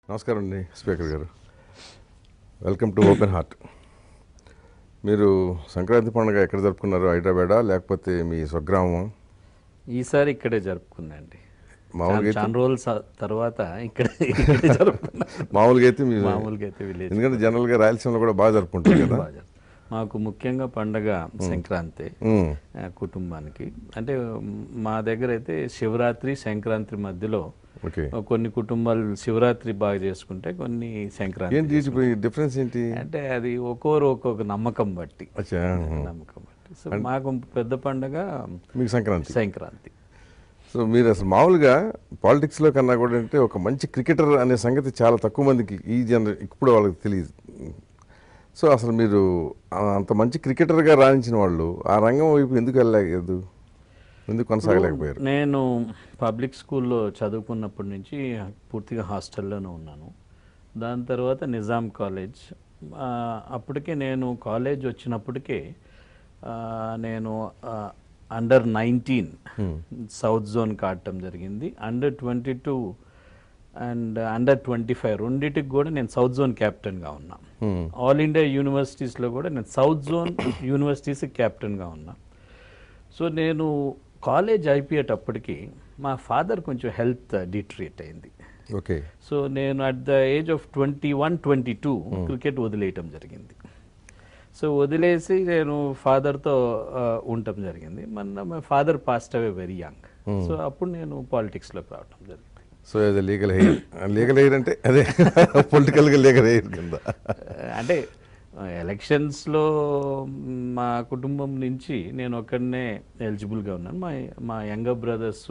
నమస్కారం అండి స్పీకర్ గారు వెల్కమ్ టు ఓపెన్ హార్ట్ మీరు సంక్రాంతి పండుగ ఎక్కడ జరుపుకున్నారు హైదరాబాదా లేకపోతే మీ స్వగ్రామం ఈసారి ఇక్కడే జరుపుకున్నాండి మామూలుగా చాలా- అయితే చాలా రోజుల స- తర్వాత ఇక్కడ ఇక్కడే జరుపుకున్నా మామూలుగా అయితే మీ మామూలుగా అయితే విలేజ్ ఎందుకంటే జనరల్గా రాయలసీమలో కూడా బాగా జరుపుకుంటారు కదా బాగా జరుపు- మాకు ముఖ్యంగా పండగ సంక్రాంతి ఉమ్, ఆ, కుటుంబానికి అంటే మ్, మా దగ్గర అయితే శివరాత్రి సంక్రాంతి మధ్యలో ఓకే కొన్ని కుటుంబాలు శివరాత్రి బాగా చేసుకుంటే కొన్ని సంక్రాంతి ఏంటి ఇప్పుడు ఈ డిఫరెన్స్ ఏంటి అంటే అది ఒక్కొరు ఒక్కొక్క నమ్మకం బట్టి అచ్చా నమ్మకం బట్టి సో మాకు పెద్ద పండగ మీకు సంక్రాంతి సంక్రాంతి సో మీరు అసలు మామూలుగా పాలిటిక్స్లో కన్నా కూడా అంటే ఒక మంచి క్రికెటర్ అనే సంగతి చాలా తక్కువ మందికి ఈ జనరే ఇప్పుడు వాళ్ళకి తెలియదు సో అసలు మీరు ఆ అంత మంచి క్రికెటర్గా రాణించిన వాళ్ళు ఆ రంగం వైపు ఎందుకు వెళ్ళలేదు ఎందుకు కొనసాగలేకపోయారు నేను పబ్లిక్ స్కూల్లో చదువుకున్నప్పటి నుంచి పూర్తిగా హాస్టల్లోనే ఉన్నాను దాని తర్వాత నిజాం కాలేజ్ ఆ, అప్పటికే నేను కాలేజ్ వచ్చినప్పటికే ఆ, నేను అండర్ నైన్టీన్ సౌత్ జోన్కి ఆడటం జరిగింది under twenty two and under twenty five రెండింటికి కూడా నేను సౌత్ జోన్ క్యాప్టెన్గా ఉన్నా Hmm. ఆల్ ఇండియా యూనివర్సిటీస్లో కూడా నేను సౌత్ జోన్ యూనివర్సిటీస్కి క్యాప్టెన్గా ఉన్నా సో నేను కాలేజ్ అయిపోయేటప్పటికి మా ఫాదర్ కొంచెం హెల్త్ డిట్రీట్ అయింది ఓకే సో నేను at the age of twenty one twenty two cricket వదిలేయటం జరిగింది సో వదిలేసి నేను ఫాదర్తో ఉండటం జరిగింది మన my father passed away very young so అప్పుడు నేను పాలిటిక్స్లోకి రావటం జరిగింది so as legal heir legal heir అంటే అదే పొలిటికల్గా లీగల్ హెయిర్ కింద అంటే ఎలక్షన్స్లో మా కుటుంబం నుంచి నేను ఒక్కడనే ఎలిజిబుల్గా ఉన్నాను మా మా యంగర్ బ్రదర్స్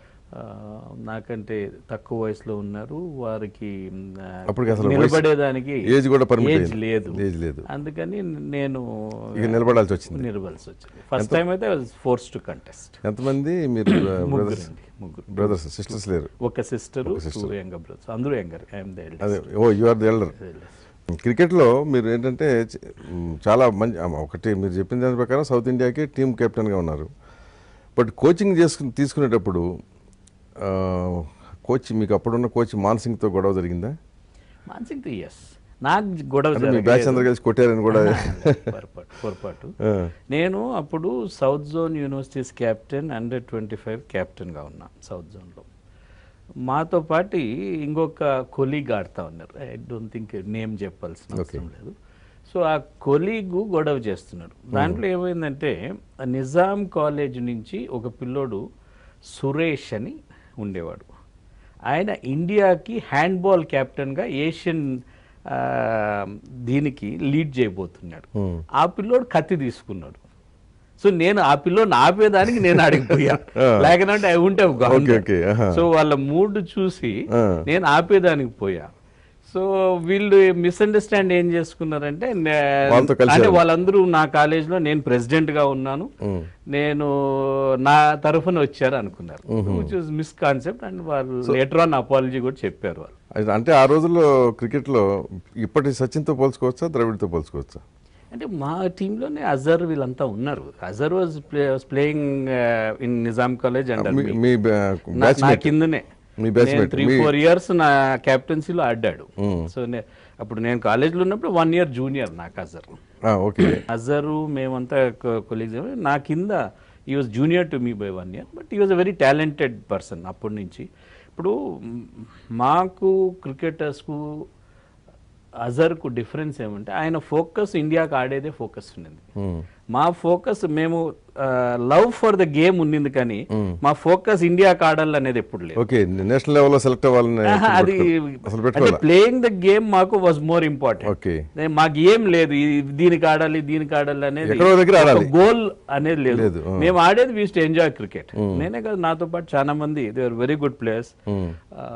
నాకంటే తక్కువ వయసులో ఉన్నారు వారికి మ్, ఆ, అప్పటికి అసలు వయసు- నిలబడేదానికి ఏజ్ కూడా permit ఏజ్ అయింది. లేదు ఏజ్ లేదు. అందుకని నేను ఇక నిలబడాల్సి వచ్చింది నిలబడాల్సి వచ్చింది ఫస్ట్ టైం అయితే ఫోర్స్ టు కంటెస్ట్ ఎంతమంది మీరు బ్రదర్స్ ముగ్గురండి ముగ్గురు బ్రదర్స్ సిస్టర్స్ లేరు ఒక సిస్టరు టూ యంగర్ బ్రదర్స్ అందరూ యంగర్ ఐఎమ్ ద అదే oh you are the elder క్రికెట్లో మీరు ఏంటంటే చ- మ్, చాలా మంచి ఆ, ఒకటి మీరు చెప్పిన దాని ప్రకారం సౌత్ ఇండియాకి టీం కెప్టెన్గా ఉన్నారు బట్ కోచింగ్ చేసుకుని తీసుకునేటప్పుడు ఆ, కోచ్ మీకు అప్పుడున్న కోచ్ మాన్సింగ్తో గొడవ జరిగిందా మాన్సింగ్ ఎస్ నాకు గొడవ అంటే మీ జరగలేదు. బ్యాచ్ అందరు కలిసి కొట్టారని కూడా పొరపాటు పొరపాటు ఆ, నేను అప్పుడు south zone universities captain under twenty five క్యాప్టెన్గా ఉన్నా సౌత్ జోన్లో మాతో పాటు ఇంకొక కొలీగ్ ఆడుతూ ఉన్నారు ఐ డోంట్ థింక్ నేమ్ చెప్పాల్సిన అవసరం లేదు సో ఆ కొలీగ్ గొడవ చేస్తున్నాడు దాంట్లో ఏమైందంటే ఆ నిజాం కాలేజ్ నుంచి ఒక పిల్లోడు సురేష్ అని ఉండేవాడు ఆయన ఇండియాకి హ్యాండ్బాల్ కెప్టెన్గా ఏషియన్ ఆ, దీనికి లీడ్ చేయబోతున్నాడు Hmm. ఆ పిల్లోడు కత్తి తీసుకున్నాడు సో నేను ఆ పిల్లోని ఆపేదానికి నేను అడిగిపోయా లేకపోతే ఐ ఉంటే Okay, okay, ఆహా. సో వాళ్ళ మూడ్ చూసి ఆ. నేను ఆపేదానికి పోయా సో వీళ్ళు మిస్అండర్స్టాండ్ ఏం చేసుకున్నారంటే నే- వాళ్ళతో కలిశారు. అంటే వాళ్ళందరూ నా కాలేజీలో నేను ప్రెసిడెంట్ గా ఉన్నాను ఉమ్, నేను నా తరఫున వచ్చారు అనుకున్నారు which was miss concept and వాళ్ళు లేటర్ ఆన్ అపాలజీ కూడా చెప్పారు వాళ్ళు అది- అంటే ఆ రోజుల్లో క్రికెట్లో ఇప్పటి సచిన్తో పోల్చుకోవచ్చా ద్రవిడ్తో పోల్చుకోవచ్చా అంటే మా టీంలోనే అజర్ వీళ్ళంతా ఉన్నారు Azhar was playing in Nizam college and మీ- మీ నా బ్యాచ్ కిందనే మీ batchmate, త్రీ మీ- ఫోర్ ఇయర్స్ నా క్యాప్టెన్సీలో ఆడాడు సో నే- అప్పుడు నేను కాలేజ్లో ఉన్నప్పుడు వన్ ఇయర్ జూనియర్ నాకు అజర్ ఓకే అజరు మేమంతా కొలీగ్స్ నా కింద he was junior to me by one year but he was a very talented person అప్పటి నుంచి ఇప్పుడు మ్, మాకు క్రికెటర్స్కు అజర్కు డిఫరెన్స్ ఏమంటే ఆయన ఫోకస్ ఇండియాకి ఆడేదే ఫోకస్ ఉన్నది మా ఫోకస్ మేము లవ్ ఫర్ ద గేమ్ ఉన్నింది కానీ మా ఫోకస్ ఇండియాకి ఆడాలనేది ఎప్పుడు లేదు ఓకే నేషనల్ లెవెల్లో సెలెక్ట్ అవ్వాలని ఆహా, అది అసలు అంటే పెట్టుకోవాలా ప్లేయింగ్ ద గేమ్ మాకు వాజ్ మోర్ ఇంపార్టెంట్ ఓకే నే- మాకు ఏం లేదు ఇది దీనికి ఆడాలి దీనికి ఆడాలి అనేది ఎక్కడో దగ్గర ఆడాలి. గోల్ అనేది లేదు లేదు, ఆ. మేము ఆడేది వీస్ టు ఎంజాయ్ క్రికెట్ నేనే కాదు నాతో పాటు చాలా మంది they are very good players um,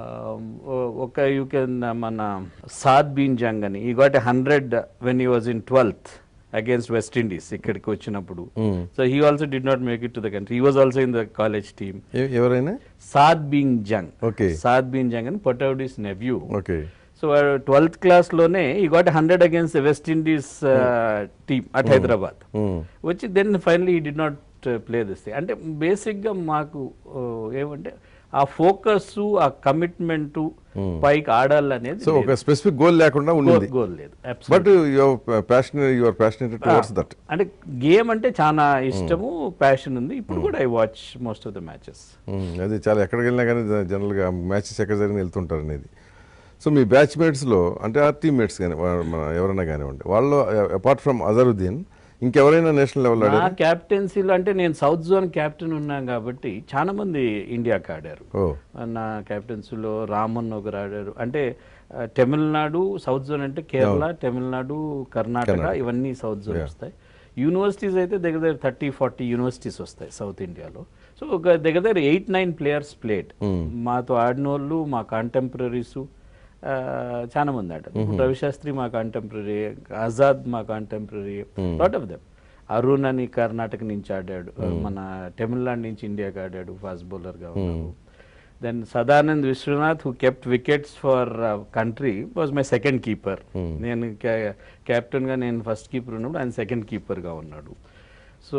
ఒక యూ కెన్ మన సాద్ బీన్ జంగ్ అని he got hundred when he was in twelfth against West Indies ఇక్కడికి వచ్చినప్పుడు um. So he also did not make it to the country he was also in the college team ఎ- ఎవరైనా Saad Bin Jung okay Saad Bin Jung అని Pataudi's nephew okay so twelfth క్లాస్లోనే he got hundred against West Indies team at Hyderabad um, వచ్చి then finally he did not play this అంటే బేసిక్గా మాకు uh, ఏమంటే ఆ ఫోకస్ ఆ కమిట్మెంట్ పైకి ఆడాలనేది సో ఒక స్పెసిఫిక్ గోల్ లేకుండా ఉండింది గోల్ లేదు Absolutely. But your passion your passionate towards that అంటే గేమ్ అంటే చాలా ఇష్టము ప్యాషన్ ఉంది ఇప్పుడు కూడా I watch most of the matches అది చాలా ఎక్కడికి వెళ్ళినా కానీ జనరల్గా మ్యాచెస్ ఎక్కడ జరిగిన వెళ్తుంటారు అనేది సో మీ బ్యాచ్ మేట్స్లో అంటే ఆ టీమ్ మేట్స్ కానీ వా- మన ఎవరైనా కానివ్వండి వాళ్ళు అపార్ట్ ఫ్రమ్ అజరుద్దీన్ ఇంకెవరైనా నేషనల్ లెవెల్ నా ఆడారు క్యాప్టెన్సీలో అంటే నేను సౌత్ జోన్ క్యాప్టెన్ ఉన్నాను కాబట్టి చాలా మంది ఇండియాకి ఆడారు ఓ నా క్యాప్టెన్సీలో రామన్ ఒకరు ఆడారు అంటే ఆ, తమిళనాడు సౌత్ జోన్ అంటే కేరళ తమిళనాడు కర్ణాటక ఇవన్నీ సౌత్ జోన్ వస్తాయి యూనివర్సిటీస్ అయితే దగ్గర దగ్గర థర్టీ ఫార్టీ యూనివర్సిటీస్ వస్తాయి సౌత్ ఇండియాలో సో ఒక దగ్గర దగ్గర ఎయిట్ నైన్ ప్లేయర్స్ ప్లేడ్ మాతో ఆడిన వాళ్ళు మా కాంటెంపరీస్ చాలా మంది ఆడారు ఇప్పుడు రవిశాస్త్రి మా కాంటెంపరీ ఆజాద్ మా contemporary lot of them Arun అని కర్ణాటక నుంచి ఆడాడు మన తమిళనాడు నుంచి ఇండియాకి ఆడాడు ఫాస్ట్ బౌలర్గా ఉన్నాడు then Sadanand Viswanath who kept wickets for country was my second keeper నేను కెప్టెన్గా నేను ఫస్ట్ కీపర్ ఉన్నప్పుడు ఆయన సెకండ్ కీపర్గా ఉన్నాడు so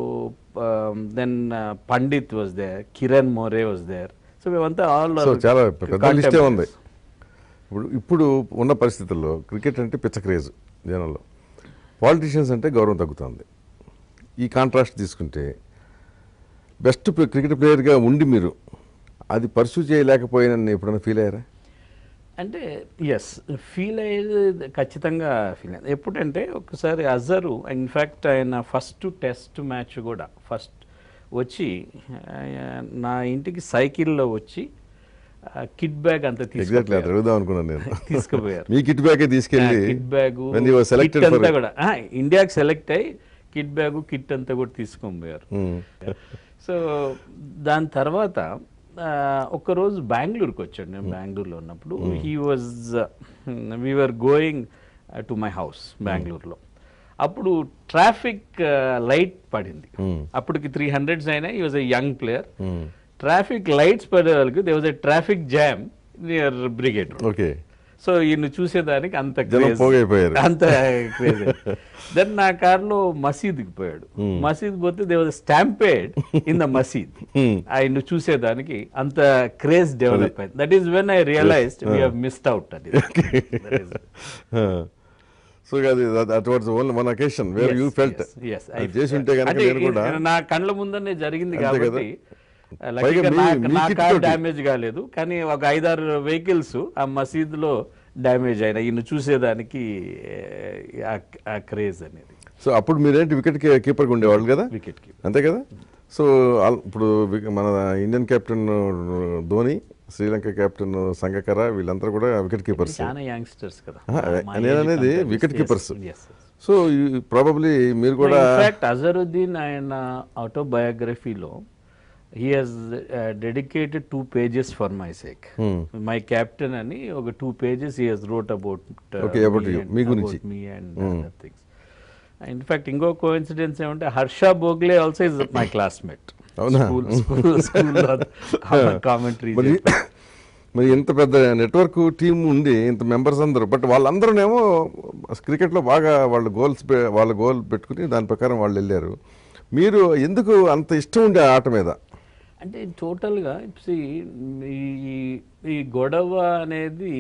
then Pandit was there Kiran More was there so మేమంతా ఆల్ సో చాలా పెద్ద లిస్టే ఉంది ఇప్పుడు ఇప్పుడు ఉన్న పరిస్థితుల్లో క్రికెట్ అంటే పిచ్చ క్రేజ్ జనంలో పాలిటీషియన్స్ అంటే గౌరవం తగ్గుతుంది ఈ కాంట్రాస్ట్ తీసుకుంటే బెస్ట్ క్రికెట్ ప్లేయర్గా ఉండి మీరు అది పర్సూ చేయలేకపోయిన ఎప్పుడైనా ఫీల్ అయ్యారా అంటే ఎస్ ఫీల్ అయ్యేది ఖచ్చితంగా ఫీల్ అయ్యేది ఎప్పుడంటే ఒకసారి అజరు ఇన్ఫ్యాక్ట్ ఆయన ఫస్ట్ టెస్ట్ మ్యాచ్ కూడా ఫస్ట్ వచ్చి ఆ, నా ఇంటికి సైకిల్లో వచ్చి కిట్ బ్యాగ్ అంతా ఎగ్జాక్ట్లీ అది తీసుకుపోయారు అడుగుదాం అనుకున్నాను నేను తీసుకుపోయారు మీ కిట్ బ్యాగే తీసుకెళ్ళి kit bag when you were selected అంతా for కూడా ఆ, ఇండియాకి సెలెక్ట్ అయ్యి కిట్ బ్యాగ్ కిట్ అంతా కూడా తీసుకొని పోయారు Hmm. సో దాని తర్వాత ఆ, ఒక్కరోజు బెంగళూరుకి వచ్చాడు నేను బెంగళూరులో ఉన్నప్పుడు he was we are going to my house బెంగళూరులో అప్పుడు ట్రాఫిక్ లైట్ పడింది అప్పటికి త్రీ హండ్రెడ్స్ అయినా he was a young player traffic lights పడే వాళ్ళకి there was a traffic jam near Brigade okay so ఈయన చూసేదానికి అంత జనం craze. పోగైపోయారు. అంత క్రేజ్ దెన్ నా కార్లో మసీద్కి పోయాడు మసీద్ పోతే there was stampede in the మసీద్ ఆయన చూసేదానికి అంత క్రేజ్ డెవలప్ అయింది that is when I realised we have missed out అది That is- సో అది that was only one occasion where Yes, you felt yes, yes. I- చేసి ఉంటే కనుక అంటే నేను కూడా ఇది నా కళ్ళ ముందనే జరిగింది అంతే కదా. కాబట్టి పైగా లక్కీగా మీ- నా- మీ నా kit కార్ తోటి. డ్యామేజ్ కాలేదు కానీ ఒక ఐదారు వెహికల్స్ ఆ మసీదులో డ్యామేజ్ అయినా ఈయన చూసేదానికి ఆ- ఆ క్రేజ్ అనేది సో అప్పుడు మీరేంటి వికెట్ కీపర్గా ఉండేవాళ్ళు కదా వికెట్ కి అంతే కదా సో ఆల్- ఇప్పుడు వి- మన Indian captain Dhoni Sri Lanka captain Sangakkara వీళ్ళంతా కూడా వికెట్ కీపర్స్ చాలా యంగ్స్టర్స్ కదా ఆ, మా నేను age అనేది కంటే wicket yes, keepers. yes, yes. So probably మీరు కూడా ఇన్ఫాక్ట్ అజరుద్దీన్ ఆయన ఆటోబయోగ్రఫీలో he has dedicated two pages for my sake my captain అని ఒక two pages he has wrote about Okay, about you, మీ గురించి. మీ అండ్ అదర్ థింగ్స్ ఇన్ఫాక్ట్ ఇంకో కోఇన్సిడెన్స్ ఏమంటే Harsha Bhogle also is my classmate అవునా? స్కూల్ స్కూల్ స్కూల్లో కామెంటరీ మరి మరి ఇంత పెద్ద నెట్వర్క్ టీం ఉండి ఇంత మెంబర్స్ అందరూ బట్ వాళ్ళందరూనేమో క్రికెట్లో బాగా వాళ్ళ గోల్స్ వాళ్ళ గోల్ పెట్టుకుని దాని ప్రకారం వాళ్ళు వెళ్ళారు మీరు ఎందుకు అంత ఇష్టం ఉండే ఆ ఆట మీద అంటే టోటల్గా see, ఈ ఈ గొడవ అనేది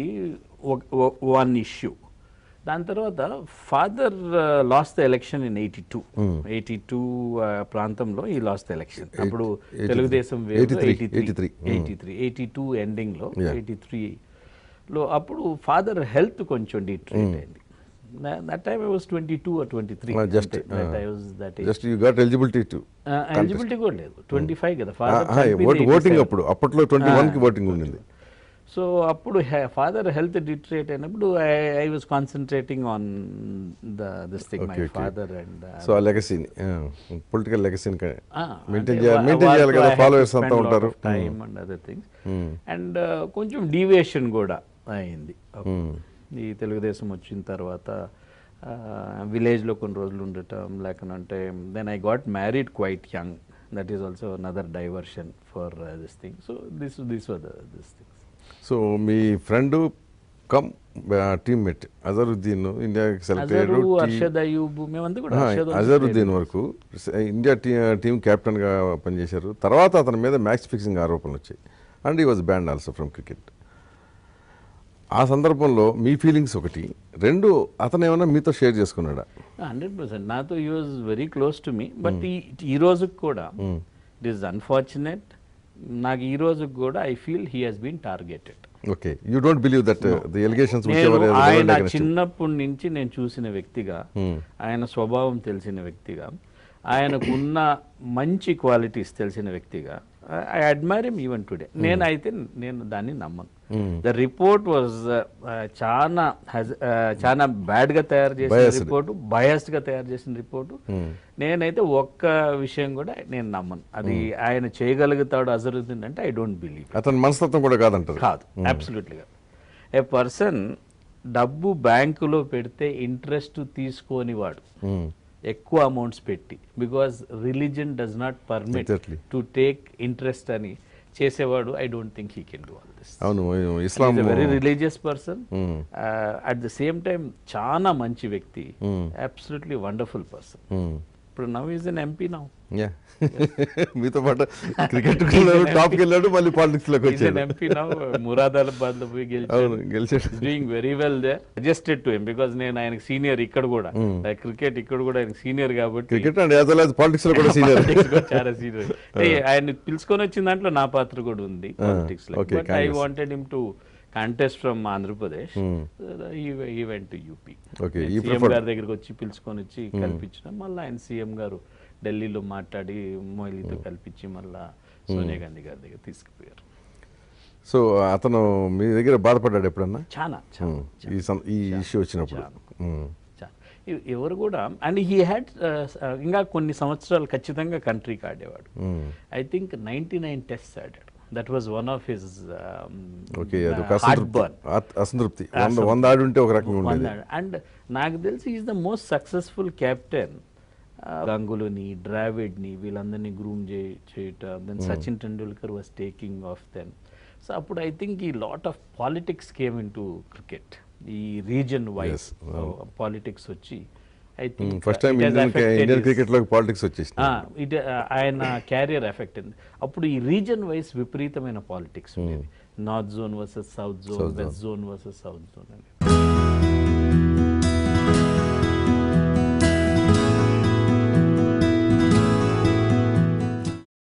వన్ ఇష్యూ దాని తర్వాత father lost the election in eighty two eighty two ప్రాంతంలో ఈ లాస్ట్ ద ఎలక్షన్ అప్పుడు Telugu Desam 83, eighty 83, three eighty three eighty two ఎండింగ్లో ఎయిటీ త్రీలో అప్పుడు ఫాదర్ హెల్త్ కొంచెం డిట్రీట్ అయింది that time I was twenty two or twenty three Ah, just, I was that just you got eligibility to eligibility కూడా లేదు twenty five కదా vote voting father అప్పుడు అప్పట్లో ట్వంటీ వన్కి ఓటింగ్ ఉండింది సో అప్పుడు ఫాదర్ హెల్త్ డిట్రేట్ అయినప్పుడు I was concentrating on the this thing my Okay, okay. Father and so ఆ లెగసీని పొలిటికల్ లెగసీని మెయింటైన్ చేయాలి మెయింటైన్ చేయాలి కదా ఫాలోవర్స్ అంతా ఉంటారు time and other things and కొంచెం డీవియేషన్ కూడా అయింది ఈ తెలుగుదేశం వచ్చిన తర్వాత విలేజ్లో కొన్ని రోజులు ఉండటం లేకనంటే then I got married quite young that is also another diversion for this thing so this this were this things so మీ ఫ్రెండ్ కమ్ టీమ్మేట్ అజరుద్దీన్ ఇండియాకి సెలెక్ట్ అజరు అయ్యారు అర్షద్ అయ్యూబ్ మేమంతా కూడా ఆ, అర్షద్ అజరుద్దీన్ వరకు ఇండియా టీ టీం కెప్టెన్గా పనిచేశారు తర్వాత అతని మీద మ్యాచ్ ఫిక్సింగ్ ఆరోపణలు వచ్చాయి and he was banned also from cricket ఆ సందర్భంలో మీ ఫీలింగ్స్ ఒకటి రెండు అతను ఏమైనా మీతో షేర్ చేసుకున్నాడా హండ్రెడ్ పర్సెంట్ నాతో he was very close to me but he ఈ రోజుకి కూడా ఇట్ ఈస్ అన్ఫార్చునేట్ నాకు ఈ రోజుకి కూడా I feel he has been targeted okay you don't believe that the allegations నేను ఆయన చిన్నప్పటి నుంచి నేను చూసిన వ్యక్తిగా ఆయన స్వభావం తెలిసిన వ్యక్తిగా ఆయనకున్న మంచి క్వాలిటీస్ తెలిసిన వ్యక్తిగా I admire him even today నేనైతే నేను దాన్ని నమ్మను ద రిపోర్ట్ వాజ్ చాలా has- uh, చాలా బ్యాడ్ గా తయారు చేసిన Biased. రిపోర్టు బయాస్డ్ గా తయారు చేసిన రిపోర్టు నేనైతే ఒక్క విషయం కూడా నేను నమ్మను అది ఆయన చేయగలుగుతాడు అజరుద్దీన్ అంటే ఐ డోంట్ బిలీవ్ అతని మనస్తత్వం కూడా కాదంటారు కాదు అబ్సల్యూట్లీ కాదు ఏ పర్సన్ డబ్బు బ్యాంకులో పెడితే ఇంట్రెస్ట్ తీసుకొని వాడు Hmm. ఎక్కువ అమౌంట్స్ పెట్టి because religion does not permit Exactly. To take interest అని చేసేవాడు I don't think he can do all this అవును Islam very religious person Hmm. At the same time చాలా మంచి వ్యక్తి Hmm. Absolutely wonderful person Hmm. ఇప్పుడు now is an MP now Yeah. మీతో పాటు cricket టాప్కి వెళ్ళాడు మళ్ళీ పాలిటిక్స్ లోకి ఈజ్ అన్ వచ్చాడు ఎంపీ నౌ మురాదాబాద్ లో పోయి గెలిచాడు అవును గెలిచాడు doing very well they adjusted to him because నేను ఆయనకి సీనియర్ ఇక్కడ కూడా క్రికెట్ ఇక్కడ కూడా ఆయన సీనియర్ కాబట్టి cricket and as well as politics లో కూడా సీనియర్ Politics కూడా చాలా సీనియర్ ఆయన పిలుచుకొని వచ్చిన దాంట్లో నా పాత్ర కూడా ఉంది పాలిటిక్స్ లో okay, but I Congress. Wanted him to contest from Andhra Pradesh event to UP Okay, he CM preferred- గారి దగ్గరికి వచ్చి పిలుచుకొని వచ్చి కల్పించిన మళ్ళీ ఆయన సీఎం గారు ఢిల్లీలో మాట్లాడి మొయిలీతో కల్పించి మళ్ళా సోనియా గాంధీ గారి దగ్గర తీసుకుపోయారు సో అతను మీ దగ్గర బాధపడ్డాడు ఎప్పుడన్నా చాలా చాలా Hmm. ఈ సం- ఈ ఇష్యూ వచ్చినప్పుడు Hmm. చా- ఎ- ఎవరు కూడా అండ్ హీ హ్యాడ్ ఇంకా కొన్ని సంవత్సరాలు ఖచ్చితంగా కంట్రీకి ఆడేవాడు Hmm. I think ninety nine test ఆడాడు that was one of his okay అది ఒక హార్ట్ అసంతృప్తి బర్న్ అ- అసంతృప్తి వంద వంద ఆడి ఉంటే ఒక రకంగా ఉండేది అండ్ నాకు తెలిసి is the most successful captain గంగులుని ద్రావిడ్ని వీళ్ళందరినీ గ్రూమ్ చేయటం then Sachin Tendulkar was taking off then so అప్పుడు ఐ థింక్ ఈ lot of politics came into cricket ఈ రీజన్ వైజ్ పాలిటిక్స్ వచ్చి I think first time Indian Indian cricket లోకి politics వచ్చేసింది ఇట్ ఆయన క్యారియర్ ఎఫెక్ట్ అయింది అప్పుడు ఈ రీజన్ వైజ్ విపరీతమైన పాలిటిక్స్ ఉండేది north zone versus south zone west zone versus south zone అని